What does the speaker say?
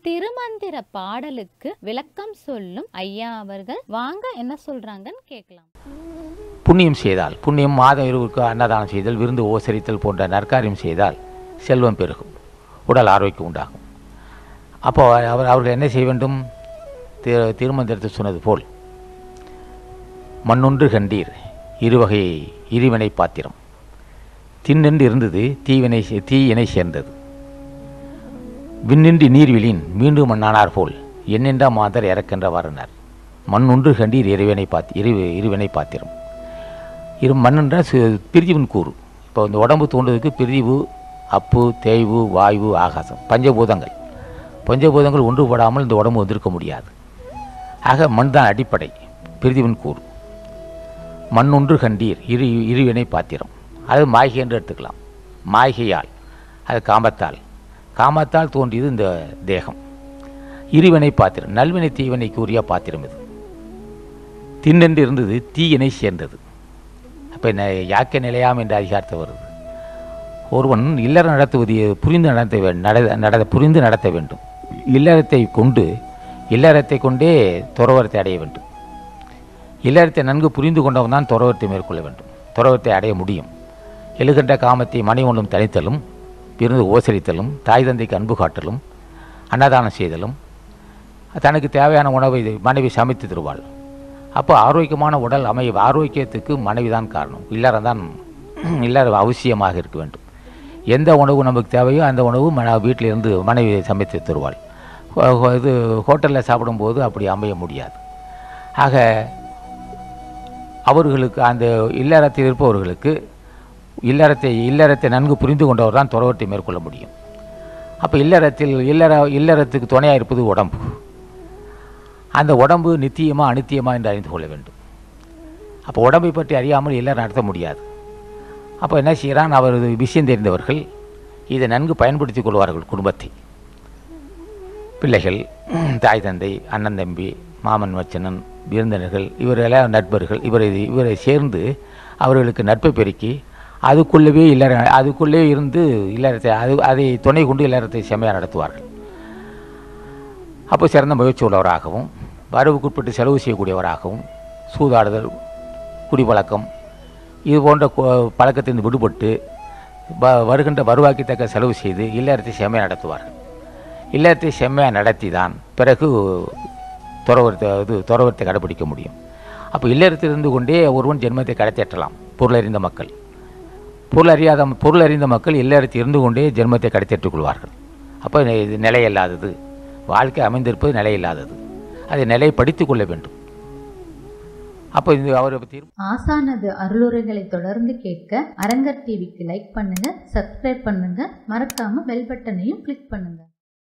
திருமந்திர பாடலுக்கு விளக்கம் சொல்லும் ஐயா அவர்கள் வாங்க என்ன சொல்றாங்கன்னு கேட்கலாம் புண்ணியம் செய்தால் புண்ணியம் மாதம் இருவருக்கு அன்னதானம் செய்தல் விருந்து ஓசரித்தல் போன்ற நற்காரியம் செய்தால் செல்வம் பெருகும் உடல் ஆரோக்கியம் உண்டாகும் அப்போ அவர் அவர்கள் என்ன செய்ய வேண்டும் திரு திருமந்திரத்தில் சொன்னது போல் மண்ணொன்று கண்டீர் இருவகை இருவினை பாத்திரம் தின்னென்று இருந்தது தீவினை சே- தீயினை சேர்ந்தது விண்ணின்றி நீர்விழின் மீண்டும் மண்ணானார் போல் என்னென்றா மாதர் இறக்கின்ற வரனர் மண்ணொன்று கண்டீர் இறைவனை பாத்தி இரு இருவினை பாத்திரம் இரு மண்ணுன்ற பிரிதிவின் கூறு இப்போ இந்த உடம்பு தோன்றதுக்கு பிரிதிவு அப்பு தேய்வு வாயு ஆகாசம் பஞ்சபூதங்கள் பஞ்சபூதங்கள் ஒன்றுபடாமல் இந்த உடம்பு வந்திருக்க முடியாது ஆக மண் தான் அடிப்படை பிரிதிவின் கூறு மண் ஒன்று கண்டீர் இரு இருவினை பாத்திரம் அது மாய்கை என்று எடுத்துக்கலாம் மாய்கையால் அது காமத்தால் காமத்தால் தோன்றியது இந்த தேகம் இருவினை பாத்திரம் நல்வினை தீவினை கூறிய பாத்திரம் இது தின்னென்று இருந்தது தீயினை சேர்ந்தது அப்போ என்ன யாக்க நிலையாம் என்ற அதிகாரத்தை வருது ஒருவன் இல்லற நடத்துவது புரிந்து நடத்த வே- நட நட புரிந்து நடத்த வேண்டும் இல்லறத்தை கொண்டு இல்லறத்தை கொண்டே துறவரத்தை அடைய வேண்டும் இல்லறத்தை நன்கு புரிந்து கொண்டவன் தான் துறவரத்தை மேற்கொள்ள வேண்டும் துறவரத்தை அடைய முடியும் எழுகின்ற காமத்தை மனை ஒன்றும் தனித்தலும் பிறந்து ஓசரித்தலும் தாய் தந்தைக்கு அன்பு காட்டலும் அன்னதானம் செய்தலும் தனக்கு தேவையான உணவை மனைவி சமைத்து தருவாள் அப்போ ஆரோக்கியமான உடல் அமைய ஆரோக்கியத்துக்கு மனைவி தான் காரணம் இல்லறம் தான் இல்லறம் அவசியமாக இருக்க வேண்டும் எந்த உணவு நமக்கு தேவையோ அந்த உணவு மன வீட்டில் இருந்து மனைவி சமைத்து தருவாள் ஹோ- ஹோ- இது ஹோட்டலில் சாப்பிடும்போது அப்படி அமைய முடியாது ஆக அவர்களுக்கு அந்த இல்லறத்தில் இருப்பவர்களுக்கு இல்லறத்தை இல்லறத்தை நன்கு புரிந்து கொண்டவர் தான் துறவத்தை மேற்கொள்ள முடியும் அப்போ இல்லறத்தில் இல்லற இல்லறத்துக்கு துணையாக இருப்பது உடம்பு அந்த உடம்பு நித்தியமா அனித்தியமா என்று அறிந்து கொள்ள வேண்டும் அப்போ உடம்பை பற்றி அறியாமல் இல்லறம் நடத்த முடியாது அப்போ என்ன செய்கிறான் அவர் விஷயம் தெரிந்தவர்கள் இதை நன்கு பயன்படுத்திக் கொள்வார்கள் குடும்பத்தை பிள்ளைகள் தாய் தந்தை அண்ணன் தம்பி மாமன் மச்சனன் விருந்தினர்கள் இவரெல்லாம் நண்பர்கள் இவரை இவரை சேர்ந்து அவர்களுக்கு நட்பை பெருக்கி அதுக்குள்ளவே இல்லற அதுக்குள்ளே இருந்து இல்லறத்தை அது அதை துணை கொண்டு இல்லறத்தை செம்மையாக நடத்துவார்கள் அப்போ சிறந்த முயற்சி உள்ளவராகவும் வரவுக்குட்பட்டு செலவு செய்யக்கூடியவராகவும் சூதாடுதல் குடிப்பழக்கம் இது போன்ற கு- பழக்கத்திலிருந்து விடுபட்டு வ வருகின்ற வருவாய்க்கு தக்க செலவு செய்து இல்லறத்தை செம்மையாக நடத்துவார்கள் இல்லறத்தை செம்மையாக நடத்தி தான் பிறகு துறவரத்தை இது துறவரத்தை கடைபிடிக்க முடியும் அப்போ இல்லறத்தில் இருந்து கொண்டே ஒருவன் ஜென்மத்தை கடத்தேற்றலாம் பொருளறிந்த மக்கள் பொருள் அறியாத பொருள் அறிந்த மக்கள் இல்லறத்தில் இருந்து கொண்டே ஜென்மத்தை கடத்தேற்றுக் கொள்வார்கள் அப்போ இது நிலையில்லாதது வாழ்க்கை அமைந்திருப்பது நிலையில்லாதது அதை நிலையை படித்துக் கொள்ள வேண்டும் அப்போ இது அவரை பற்றி ஆசானது அருளுரைகளை தொடர்ந்து கேட்க அரங்கர் டிவிக்கு லைக் பண்ணுங்க சப்ஸ்கிரைப் பண்ணுங்க மறக்காம பெல் பட்டனையும் கிளிக் பண்ணுங்க